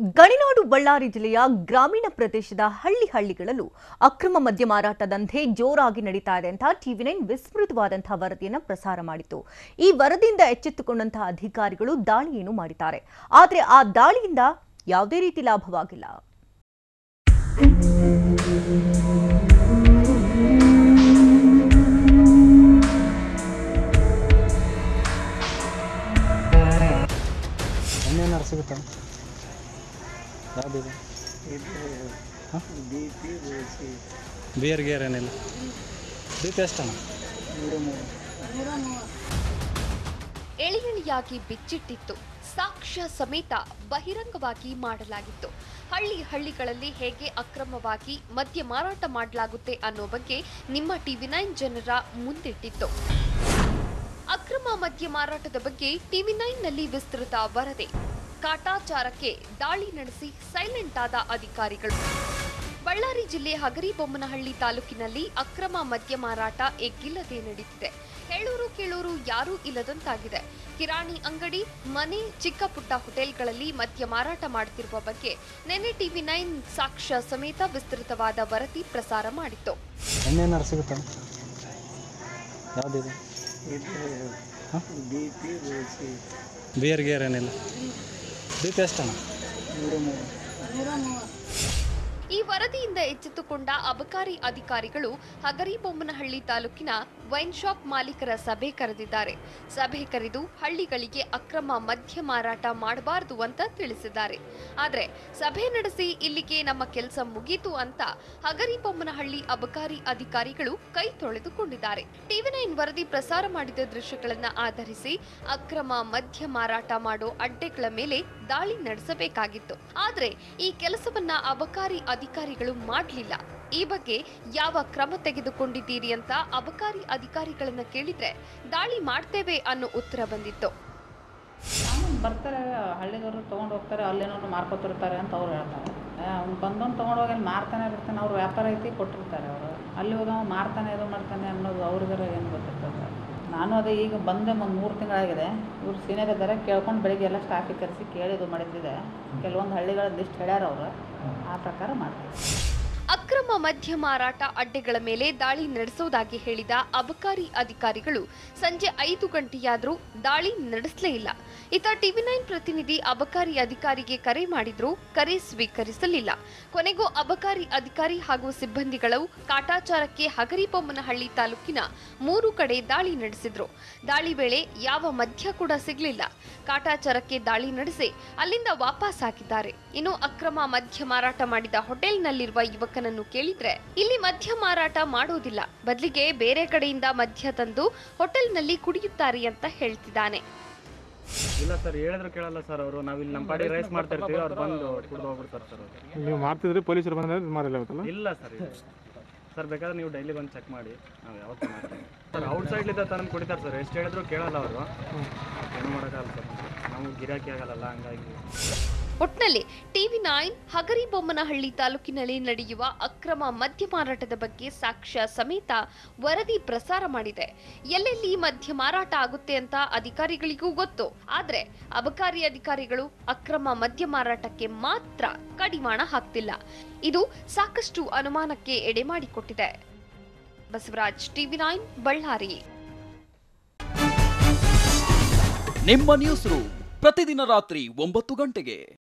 ಗಣಿನಾಡು ಬಳ್ಳಾರಿ ಜಿಲ್ಲೆಯ ಗ್ರಾಮೀಣ ಪ್ರದೇಶದ ಹಳ್ಳಿ ಹಳ್ಳಿಗಳಲ್ಲೂ ಅಕ್ರಮ ಮದ್ಯ ಮಾರಾಟ ದಂಧೆ ಜೋರಾಗಿ ನಡೀತಾ ಇದೆ ಅಂತ ಟಿವಿ ನೈನ್ ವಿಸ್ತೃತವಾದಂತಹ ವರದಿಯನ್ನು ಪ್ರಸಾರ ಮಾಡಿತ್ತು ಈ ವರದಿಯಿಂದ ಎಚ್ಚೆತ್ತುಕೊಂಡಂತಹ ಅಧಿಕಾರಿಗಳು ದಾಳಿಯನ್ನು ಮಾಡಿದ್ದಾರೆ ಆದರೆ ಆ ದಾಳಿಯಿಂದ ಯಾವುದೇ ರೀತಿ ಲಾಭವಾಗಿಲ್ಲ ಎಣ್ಣೆನಾರು ಸಿಗುತ್ತಾ ಯಾವುದಿದೆ ಬಿಯರ್ ಗೇರ್ ಏನಿಲ್ಲ ಬಿ ಪಿ ಎಷ್ಟಣ್ಣ ಎಳೆ ಎಳೆಯಾಗಿ ಬಿಚ್ಚಿಟ್ಟಿತ್ತು ಸಾಕ್ಷ್ಯ ಸಮೇತ ಬಹಿರಂಗವಾಗಿ ಮಾಡಲಾಗಿತ್ತು ಹಳ್ಳಿ ಹಳ್ಳಿಗಳಲ್ಲಿ ಹೇಗೆ ಅಕ್ರಮವಾಗಿ ಮದ್ಯ ಮಾರಾಟ ಮಾಡಲಾಗುತ್ತೆ ಅನ್ನೋ ಬಗ್ಗೆ ನಿಮ್ಮ ಟಿವಿ ನೈನ್ ಜನರ ಮುಂದಿಟ್ಟಿತ್ತು ಅಕ್ರಮ ಮದ್ಯ ಮಾರಾಟದ ಬಗ್ಗೆ ಟಿವಿ ನೈನ್ನಲ್ಲಿ ವಿಸ್ತೃತ ವರದಿ ಕಾಟಾಚಾರಕ್ಕೆ ದಾಳಿ ನಡೆಸಿ ಸೈಲೆಂಟ್ ಆದ ಅಧಿಕಾರಿಗಳು ಬಳ್ಳಾರಿ ಜಿಲ್ಲೆ ಹಗರಿಬೊಮ್ಮನಹಳ್ಳಿ ತಾಲೂಕಿನಲ್ಲಿ ಅಕ್ರಮ ಮದ್ಯ ಮಾರಾಟ ಎಗ್ಗಿಲ್ಲದೆ ನಡೀತಿದೆ ಹೇಳೂರು ಕೇಳೂರು ಯಾರೂ ಇಲ್ಲದಂತಾಗಿದೆ ಕಿರಾಣಿ ಅಂಗಡಿ ಮನೆ ಚಿಕ್ಕ ಪುಟ್ಟ ಹೋಟೆಲ್ಗಳಲ್ಲಿ ಮದ್ಯ ಮಾರಾಟ ಮಾಡುತ್ತಿರುವ ಬಗ್ಗೆ ನೆನ್ನೆ ಟಿವಿ ನೈನ್ ಸಾಕ್ಷ್ಯ ಸಮೇತ ವಿಸ್ತೃತವಾದ ವರದಿ ಪ್ರಸಾರ ಮಾಡಿತ್ತು ಎಣ್ಣೆನಾರು ಸಿಗುತ್ತಾ ಯಾವುದಿದೆ ಬಿಯರ್ ಗೇರ್ ಏನಿಲ್ಲ ಬಿ ಪಿ ಎಷ್ಟಣ್ಣ ಈ ವರದಿಯಿಂದ ಎಚ್ಚೆತ್ತುಕೊಂಡ ಅಬಕಾರಿ ಅಧಿಕಾರಿಗಳು ಹಗರಿಬೊಮ್ಮನಹಳ್ಳಿ ತಾಲೂಕಿನ ವೈನ್ ಶಾಪ್ ಮಾಲೀಕರ ಸಭೆ ಕರೆದಿದ್ದಾರೆ ಸಭೆ ಕರೆದು ಹಳ್ಳಿಗಳಿಗೆ ಅಕ್ರಮ ಮದ್ಯ ಮಾರಾಟ ಮಾಡಬಾರದು ಅಂತ ತಿಳಿಸಿದ್ದಾರೆ ಆದರೆ ಸಭೆ ನಡೆಸಿ ಇಲ್ಲಿಗೆ ನಮ್ಮ ಕೆಲಸ ಮುಗೀತು ಅಂತ ಹಗರಿಬೊಮ್ಮನಹಳ್ಳಿ ಅಬಕಾರಿ ಅಧಿಕಾರಿಗಳು ಕೈ ತೊಳೆದುಕೊಂಡಿದ್ದಾರೆ ಟಿವಿ ನೈನ್ ವರದಿ ಪ್ರಸಾರ ಮಾಡಿದ ದೃಶ್ಯಗಳನ್ನ ಆಧರಿಸಿ ಅಕ್ರಮ ಮದ್ಯ ಮಾರಾಟ ಮಾಡೋ ಅಡ್ಡೆಗಳ ಮೇಲೆ ದಾಳಿ ನಡೆಸಬೇಕಾಗಿತ್ತು ಆದ್ರೆ ಈ ಕೆಲಸವನ್ನ ಅಬಕಾರಿ ಅಧಿಕಾರಿಗಳು ಮಾಡಲಿಲ್ಲ ಈ ಬಗ್ಗೆ ಯಾವ ಕ್ರಮ ತೆಗೆದುಕೊಂಡಿದ್ದೀರಿ ಅಂತ ಅಬಕಾರಿ ಅಧಿಕಾರಿಗಳನ್ನ ಕೇಳಿದ್ರೆ ದಾಳಿ ಮಾಡ್ತೇವೆ ಅನ್ನೋ ಉತ್ತರ ಬಂದಿತ್ತು ಆಮೇಲೆ ಬರ್ತಾರೆ ಹಳ್ಳಿದವರು ತೊಗೊಂಡು ಹೋಗ್ತಾರೆ ಅಲ್ಲೇನೋ ಮಾರ್ಕೊತಿರ್ತಾರೆ ಅಂತ ಅವ್ರು ಹೇಳ್ತಾರೆ ಅವ್ನು ಬಂದೊಂದು ತೊಗೊಂಡು ಹೋಗಿ ಅಲ್ಲಿ ಮಾರ್ತಾನೆ ಬಿಡ್ತಾನೆ ಅವ್ರ ವ್ಯಾಪಾರ ಐತಿ ಕೊಟ್ಟಿರ್ತಾರೆ ಅವರು ಅಲ್ಲಿ ಹೋಗಿ ಅವ್ನು ಮಾರ್ತಾನೆ ಇದು ಮಾಡ್ತಾನೆ ಅನ್ನೋದು ಅವ್ರಿಗಾರ ಏನು ಗೊತ್ತಿರ್ತದೆ ನಾನು ಅದೇ ಈಗ ಬಂದೆ ಒಂದು ಮೂರು ತಿಂಗಳಾಗಿದೆ ಇವ್ರು ಸೀನಿಯರ್ ಇದ್ದಾರೆ ಕೇಳ್ಕೊಂಡು ಬೆಳಿಗ್ಗೆ ಎಲ್ಲ ಸ್ಟಾಫಿಗೆ ಕರೆಸಿ ಕೇಳಿ ಇದು ಮಾಡಿದ್ದಿದೆ ಕೆಲವೊಂದು ಹಳ್ಳಿಗಳ ಲಿಸ್ಟ್ ಹೇಳ್ಯಾರ ಅವರು ಆ ಪ್ರಕಾರ ಮಾಡ್ತೀವಿ ಅಕ್ರಮ ಮದ್ಯ ಮಾರಾಟ ಅಡ್ಡೆಗಳ ಮೇಲೆ ದಾಳಿ ನಡೆಸುವುದಾಗಿ ಹೇಳಿದ ಅಬಕಾರಿ ಅಧಿಕಾರಿಗಳು ಸಂಜೆ ಐದು ಗಂಟೆಯಾದರೂ ದಾಳಿ ನಡೆಸಲೇ ಇಲ್ಲ ಇತ್ತ ಟಿವಿ ನೈನ್ ಪ್ರತಿನಿಧಿ ಅಬಕಾರಿ ಅಧಿಕಾರಿಗೆ ಕರೆ ಮಾಡಿದ್ರು ಕರೆ ಸ್ವೀಕರಿಸಲಿಲ್ಲ ಕೊನೆಗೂ ಅಬಕಾರಿ ಅಧಿಕಾರಿ ಹಾಗೂ ಸಿಬ್ಬಂದಿಗಳು ಕಾಟಾಚಾರಕ್ಕೆ ಹಗರಿಬೊಮ್ಮನಹಳ್ಳಿ ತಾಲೂಕಿನ ಮೂರು ಕಡೆ ದಾಳಿ ನಡೆಸಿದ್ರು ದಾಳಿ ವೇಳೆ ಯಾವ ಮದ್ಯ ಕೂಡ ಸಿಗಲಿಲ್ಲ ಕಾಟಾಚಾರಕ್ಕೆ ದಾಳಿ ನಡೆಸಿ ಅಲ್ಲಿಂದ ವಾಪಸ್ ಹಾಕಿದ್ದಾರೆ ಇನ್ನು ಅಕ್ರಮ ಮದ್ಯ ಮಾರಾಟ ಮಾಡಿದ ಹೋಟೆಲ್ನಲ್ಲಿರುವ ಯುವಕನನ್ನು ಕೇಳಿದ್ರೆ ಇಲ್ಲಿ ಮದ್ಯ ಮಾರಾಟ ಮಾಡೋದಿಲ್ಲ ಬದಲಿಗೆ ಬೇರೆ ಕಡೆಯಿಂದ ಮದ್ಯ ತಂದು ಹೋಟೆಲ್ನಲ್ಲಿ ಕುಡಿಯುತ್ತಾರೆ ಅಂತ ಹೇಳ್ತಿದ್ದಾನೆ ಇಲ್ಲ ಸರ್ ಹೇಳಿದ್ರು ಕೇಳಲ್ಲ ಸರ್ ಅವರು ನಾವು ಇಲ್ಲಿ ನಮ್ಮ ಪಾಡಿ ರೈಸ್ ಮಾಡ್ತಾ ಇರ್ತೀವಿ ಅವ್ರು ಬಂದು ಕುಡ್ದು ಹೋಗ್ಬಿಡ್ತಾರೆ ಸರ್ ಅವರು ನೀವು ಮಾಡ್ತಿದ್ರಿ ಪೊಲೀಸರು ಬಂದ್ರೆ ಮಾರಿಲ್ಲ ಇವತ್ತಲ್ಲ ಇಲ್ಲ ಸರ್ ಇಲ್ಲ ಸರ್ ಬೇಕಾದ್ರೆ ನೀವು ಡೈಲಿ ಬಂದು ಚೆಕ್ ಮಾಡಿ ನಾವು ಯಾವತ್ತೂ ಮಾಡ್ತೀವಿ ಸರ್ ಔಟ್ ಸೈಡ್ಲಿದ್ದ ತಂದು ಕುಡಿತಾರೆ ಸರ್ ಎಷ್ಟು ಹೇಳಿದ್ರು ಕೇಳಲ್ಲ ಅವರು ಏನು ಮಾಡೋಕ್ಕಾಗಲ್ಲ ಸರ್ ನಾವು ಗಿರಾಕಿ ಆಗಲ್ಲ ಹಂಗಾಗಿ ಒಟ್ನಲ್ಲಿ ಟಿವಿ ನೈನ್ ಹಗರಿಬೊಮ್ಮನಹಳ್ಳಿ ತಾಲೂಕಿನಲ್ಲಿ ನಡೆಯುವ ಅಕ್ರಮ ಮದ್ಯ ಮಾರಾಟದ ಬಗ್ಗೆ ಸಾಕ್ಷ್ಯ ಸಮೇತ ವರದಿ ಪ್ರಸಾರ ಮಾಡಿದೆ ಎಲ್ಲೆಲ್ಲಿ ಮದ್ಯ ಮಾರಾಟ ಆಗುತ್ತೆ ಅಂತ ಅಧಿಕಾರಿಗಳಿಗೂ ಗೊತ್ತು ಆದ್ರೆ ಅಬಕಾರಿ ಅಧಿಕಾರಿಗಳು ಅಕ್ರಮ ಮದ್ಯ ಮಾರಾಟಕ್ಕೆ ಮಾತ್ರ ಕಡಿವಾಣ ಹಾಕ್ತಿಲ್ಲ ಇದು ಸಾಕಷ್ಟು ಅನುಮಾನಕ್ಕೆ ಎಡೆ ಮಾಡಿಕೊಟ್ಟಿದೆ ಬಸವರಾಜ್ ಟಿವಿ ನೈನ್ ಬಳ್ಳಾರಿ ನಿಮ್ಮ ನ್ಯೂಸ್ ರೂಮ್ ಪ್ರತಿದಿನ ರಾತ್ರಿ ಒಂಬತ್ತು ಗಂಟೆಗೆ